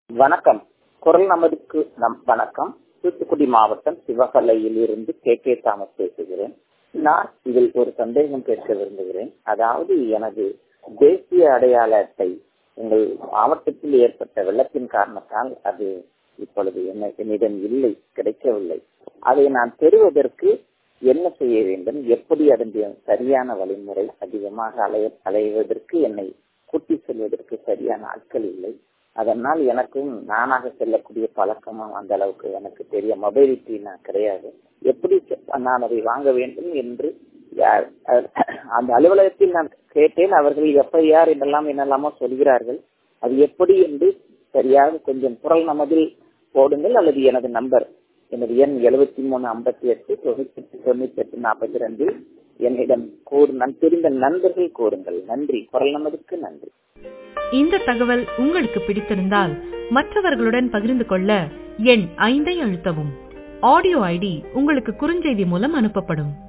வணக்கம் குரல் நமதுக்கு நம் வணக்கம் தூத்துக்குடி மாவட்டம் சிவகலையில் இருந்து கே கே தாமஸ் பேசுகிறேன் நான் இதில் ஒரு சந்தேகம் கேட்க விரும்புகிறேன் அதாவது எனது தேசிய அடையாள அட்டை எங்கள் மாவட்டத்தில் ஏற்பட்ட வெள்ளத்தின் காரணத்தால் அது இப்பொழுது என்ன என்னிடம் இல்லை கிடைக்கவில்லை அதை நான் பெறுவதற்கு என்ன செய்ய வேண்டும் எப்படி அதனுடைய சரியான வழிமுறை அதிகமாக அலைய அலைவதற்கு என்னை கூட்டி செல்வதற்கு சரியான ஆட்கள் இல்லை அதனால் எனக்கும் நானாக செல்லக்கூடிய பழக்கமும் அந்த அளவுக்கு எனக்கு தெரிய மொபைலிட்டி நான் கிடையாது எப்படி நான் அதை வாங்க வேண்டும் என்று அந்த அலுவலகத்தில் நான் கேட்டேன் அவர்கள் எப்ப யார் என்றெல்லாம் என்னெல்லாமோ சொல்கிறார்கள் அது எப்படி என்று சரியாக கொஞ்சம் குரல் நமதில் போடுங்கள் அல்லது எனது நம்பர் எனது எண் எழுபத்தி மூணு ஐம்பத்தி எட்டு தொண்ணூத்தி எட்டு தொண்ணூத்தி எட்டு நாற்பத்தி ரெண்டு என்னிடம் கூறு நான் தெரிந்த நண்பர்கள் கூறுங்கள் நன்றி குரல் நமதுக்கு நன்றி இந்த தகவல் உங்களுக்கு பிடித்திருந்தால் மற்றவர்களுடன் பகிர்ந்து கொள்ள எண் ஐந்தை அழுத்தவும் ஆடியோ ஐடி உங்களுக்கு குறுஞ்செய்தி மூலம் அனுப்பப்படும்